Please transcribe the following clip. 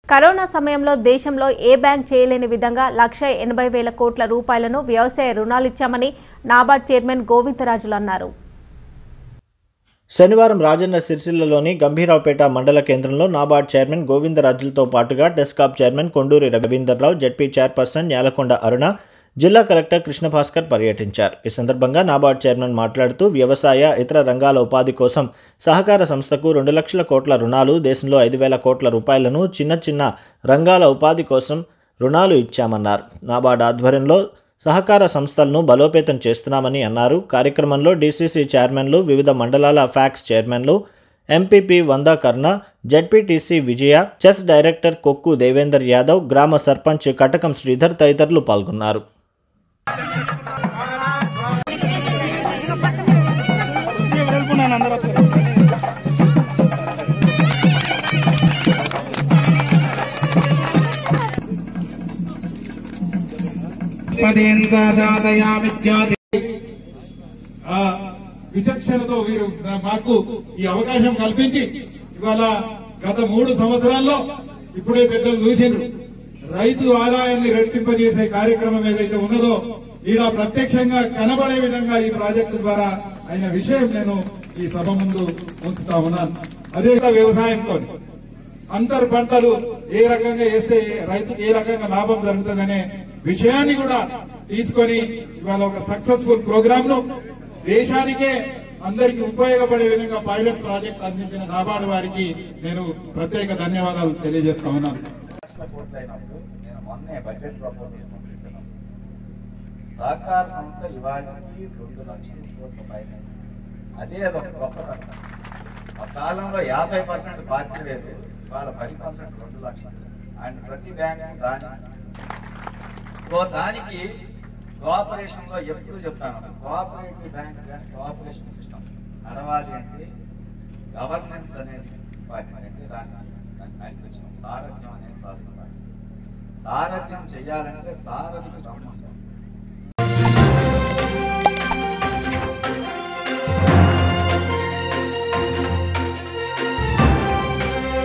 corona సమయంలో దేశంలో ఏ bank చేయలేని విధంగా లక్ష ఎనభై వేల కోట్ల రూపాయలను వ్యవసాయ రుణాలిచ్చామని నాబార్డ్ చైర్మన్ గోవిందరాజులు అన్నారు శనివారం రాజన్న సిరిసిల్లలోని గంభీరావుపేట మండల కేంద్రంలో నాబార్డ్ చైర్మన్ గోవిందరాజులతో పాటుగా డెస్కాప్ chairman Konduri Ravinder Rao ZP chairperson Nyalakonda Aruna జిల్లా కలెక్టర్ కృష్ణభాస్కర్ పర్యటించారు ఈ సందర్భంగా నాబార్డ్ చైర్మన్ మాట్లాడుతూ వ్యవసాయ ఇతర రంగాల ఉపాధి కోసం సహకార సంస్థకు రెండు లక్షల కోట్ల రుణాలు దేశంలో ఐదు వేల కోట్ల రూపాయలను చిన్న చిన్న రంగాల ఉపాధి కోసం రుణాలు ఇచ్చామన్నారు నాబార్డ్ ఆధ్వర్యంలో సహకార సంస్థలను బలోపేతం చేస్తున్నామని అన్నారు కార్యక్రమంలో డీసీసీ చైర్మన్లు వివిధ మండలాల ఫ్యాక్స్ చైర్మన్లు ఎంపీపీ వందా కర్ణ జడ్పీటీసీ విజయ చెస్ డైరెక్టర్ కొక్కు దేవేందర్ యాదవ్ గ్రామ సర్పంచ్ కటకం శ్రీధర్ తదితరులు పాల్గొన్నారు ఆ విచక్షణతో వీరు మాకు ఈ అవకాశం కల్పించి ఇవాళ గత మూడు సంవత్సరాల్లో ఇప్పుడే పెద్దలు చూసిండ్రు రైతు ఆదాయాన్ని రెట్టింపజేసే కార్యక్రమం ఏదైతే ఉన్నదో ఈడ ప్రత్యక్షంగా కనబడే విధంగా ఈ ప్రాజెక్టు ద్వారా అయిన విషయం నేను ఈ సభ ముందు ఉంచుతా ఉన్నాను అదే వ్యవసాయంతో అంతర్ పంటలు ఏ రకంగా వేస్తే రైతుకి ఏ రకంగా లాభం జరుగుతుందనే విషయాన్ని కూడా తీసుకొని ఇవాళ ఒక సక్సెస్ఫుల్ ప్రోగ్రామ్ ను దేశానికే అందరికి ఉపయోగపడే విధంగా పైలట్ ప్రాజెక్ట్ అందించిన నాబార్డు వారికి నేను ప్రత్యేక ధన్యవాదాలు తెలియజేస్తా ఉన్నాను లక్షల కోట్లు అయినప్పుడు నేను మొన్నే బడ్జెట్ ప్రపోజల్స్ పంపిస్తున్నాను సహకార సంస్థ ఇవాళకి రెండు లక్షల కోట్ల పైన అదే ఒక గొప్పతనం ఆ కాలంలో యాభై పర్సెంట్ పార్టీ లేదు ఇవాళ పది పర్సెంట్ రెండు లక్షలు అండ్ ప్రతి బ్యాంకు దాని సో దానికి కోఆపరేషన్ లో ఎప్పుడు చెప్తాను అసలు కోఆపరేటివ్ బ్యాంక్స్ కానీ కోఆపరేషన్ సిస్టమ్ నడవాలి అంటే గవర్నెన్స్ అనేది ఇంపార్టెంట్ అంటే దాన్ని దాన్ని నడిపించడం సారథ్యం అనేది సాధన సారథ్యం చేయాలంటే సారథికి సంబంధం